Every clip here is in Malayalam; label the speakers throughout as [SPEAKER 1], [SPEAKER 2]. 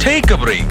[SPEAKER 1] Take a break.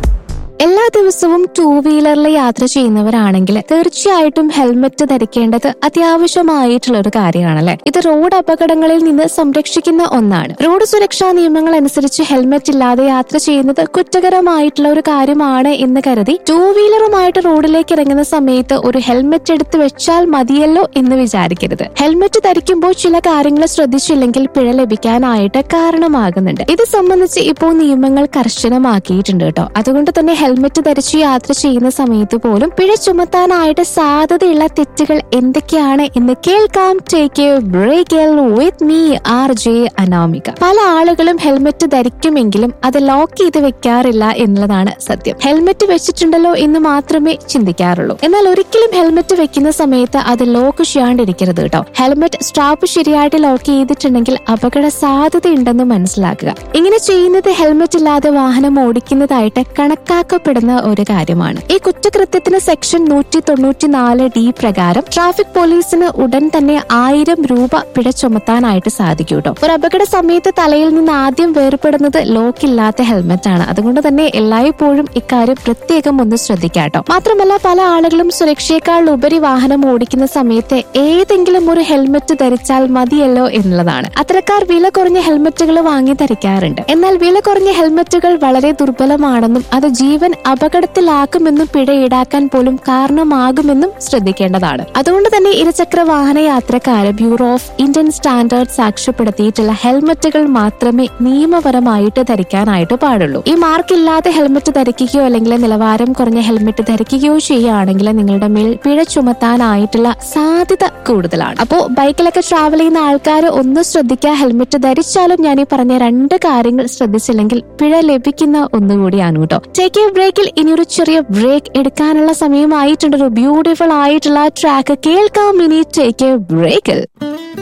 [SPEAKER 2] എല്ലാ ദിവസവും ടൂ വീലറിൽ യാത്ര ചെയ്യുന്നവരാണെങ്കിൽ തീർച്ചയായിട്ടും ഹെൽമെറ്റ് ധരിക്കേണ്ടത് അത്യാവശ്യമായിട്ടുള്ള ഒരു കാര്യമാണല്ലേ ഇത് റോഡ് അപകടങ്ങളിൽ നിന്ന് സംരക്ഷിക്കുന്ന ഒന്നാണ് റോഡ് സുരക്ഷാ നിയമങ്ങൾ അനുസരിച്ച് ഹെൽമെറ്റ് ഇല്ലാതെ യാത്ര ചെയ്യുന്നത് കുറ്റകരമായിട്ടുള്ള ഒരു കാര്യമാണ് എന്ന് കരുതി ടൂ വീലറുമായിട്ട് റോഡിലേക്ക് ഇറങ്ങുന്ന സമയത്ത് ഒരു ഹെൽമെറ്റ് എടുത്ത് വെച്ചാൽ മതിയല്ലോ എന്ന് വിചാരിക്കരുത് ഹെൽമെറ്റ് ധരിക്കുമ്പോൾ ചില കാര്യങ്ങൾ ശ്രദ്ധിച്ചില്ലെങ്കിൽ പിഴ ലഭിക്കാനായിട്ട് കാരണമാകുന്നുണ്ട് ഇത് സംബന്ധിച്ച് ഇപ്പോൾ നിയമങ്ങൾ കർശനമാക്കിയിട്ടുണ്ട് കേട്ടോ അതുകൊണ്ട് തന്നെ ഹെൽമെറ്റ് ധരിച്ച് യാത്ര ചെയ്യുന്ന സമയത്ത് പോലും പിഴ ചുമത്താനായിട്ട് സാധ്യതയുള്ള തെറ്റുകൾ എന്തൊക്കെയാണ് എന്ന് കേൾക്കാം take a break with me R J Anamika പല ആളുകളും ഹെൽമെറ്റ് ധരിക്കുമെങ്കിലും അത് ലോക്ക് ചെയ്ത് വെക്കാറില്ല എന്നുള്ളതാണ് സത്യം ഹെൽമെറ്റ് വെച്ചിട്ടുണ്ടല്ലോ എന്ന് മാത്രമേ ചിന്തിക്കാറുള്ളൂ എന്നാൽ ഒരിക്കലും ഹെൽമെറ്റ് വെക്കുന്ന സമയത്ത് അത് ലോക്ക് ചെയ്യാണ്ടിരിക്കരുത് കേട്ടോ ഹെൽമെറ്റ് സ്ട്രാപ്പ് ശരിയായിട്ട് ലോക്ക് ചെയ്തിട്ടുണ്ടെങ്കിൽ അപകട സാധ്യതയുണ്ടെന്ന് മനസ്സിലാക്കുക ഇങ്ങനെ ചെയ്യുന്നത് ഹെൽമെറ്റ് ഇല്ലാതെ വാഹനം ഓടിക്കുന്നതായിട്ട് കണക്കാക്കപ്പെടുന്ന ഒരു കാര്യമാണ് ഈ കുറ്റകൃത്യത്തിന് സെക്ഷൻ നൂറ്റി തൊണ്ണൂറ്റി നാല് ഡി പ്രകാരം ട്രാഫിക് പോലീസിന് ഉടൻ തന്നെ ആയിരം രൂപ പിഴ ചുമത്താനായിട്ട് സാധിക്കും കേട്ടോ ഒരു അപകട സമയത്ത് തലയിൽ നിന്ന് ആദ്യം വേർപെടുന്നത് ലോക്ക് ഇല്ലാത്ത ഹെൽമെറ്റ് ആണ് അതുകൊണ്ട് തന്നെ എല്ലായ്പ്പോഴും ഇക്കാര്യം പ്രത്യേകം ഒന്ന് ശ്രദ്ധിക്കാട്ടോ മാത്രമല്ല പല ആളുകളും സുരക്ഷയേക്കാൾ ഉപരി വാഹനം ഓടിക്കുന്ന സമയത്ത് ഏതെങ്കിലും ഒരു ഹെൽമെറ്റ് ധരിച്ചാൽ മതിയല്ലോ എന്നുള്ളതാണ് അത്തരക്കാർ വില കുറഞ്ഞ ഹെൽമെറ്റുകൾ വാങ്ങി ധരിക്കാറുണ്ട് എന്നാൽ വില കുറഞ്ഞ ഹെൽമെറ്റുകൾ വളരെ ദുർബലമാണെന്നും അത് ജീവൻ അപകടത്തിലാക്കുമെന്നും പിഴ ഈടാക്കാൻ പോലും കാരണമാകുമെന്നും ശ്രദ്ധിക്കേണ്ടതാണ് അതുകൊണ്ട് തന്നെ ഇരുചക്ര വാഹന യാത്രക്കാര് ബ്യൂറോ ഓഫ് ഇന്ത്യൻ സ്റ്റാൻഡേർഡ് സാക്ഷ്യപ്പെടുത്തിയിട്ടുള്ള ഹെൽമെറ്റുകൾ മാത്രമേ നിയമപരമായിട്ട് ധരിക്കാനായിട്ട് പാടുള്ളൂ ഈ മാർക്കില്ലാത്ത ഹെൽമെറ്റ് ധരിക്കുകയോ അല്ലെങ്കിൽ നിലവാരം കുറഞ്ഞ ഹെൽമെറ്റ് ധരിക്കുകയോ ചെയ്യുകയാണെങ്കിൽ നിങ്ങളുടെ മേൽ പിഴ ചുമത്താനായിട്ടുള്ള സാധ്യത കൂടുതലാണ് അപ്പോ ബൈക്കിലൊക്കെ ട്രാവൽ ചെയ്യുന്ന ആൾക്കാർ ഒന്ന് ശ്രദ്ധിക്കുക ഹെൽമെറ്റ് ധരിച്ചാലും ഞാൻ ഈ പറഞ്ഞ രണ്ട് കാര്യങ്ങൾ ശ്രദ്ധിച്ചില്ലെങ്കിൽ പിഴ ലഭിക്കുന്ന ഒന്നുകൂടിയാണ് കേട്ടോ ടേക്ക് എ ബ്രേക്കിൽ ഇനി ഒരു ചെറിയ ബ്രേക്ക് എടുക്കാനുള്ള സമയമായിട്ടുണ്ട് ഒരു ബ്യൂട്ടിഫുൾ ആയിട്ടുള്ള ട്രാക്ക് കേൾക്കാം ഇനി ടേക്ക് എ ബ്രേക്കിൽ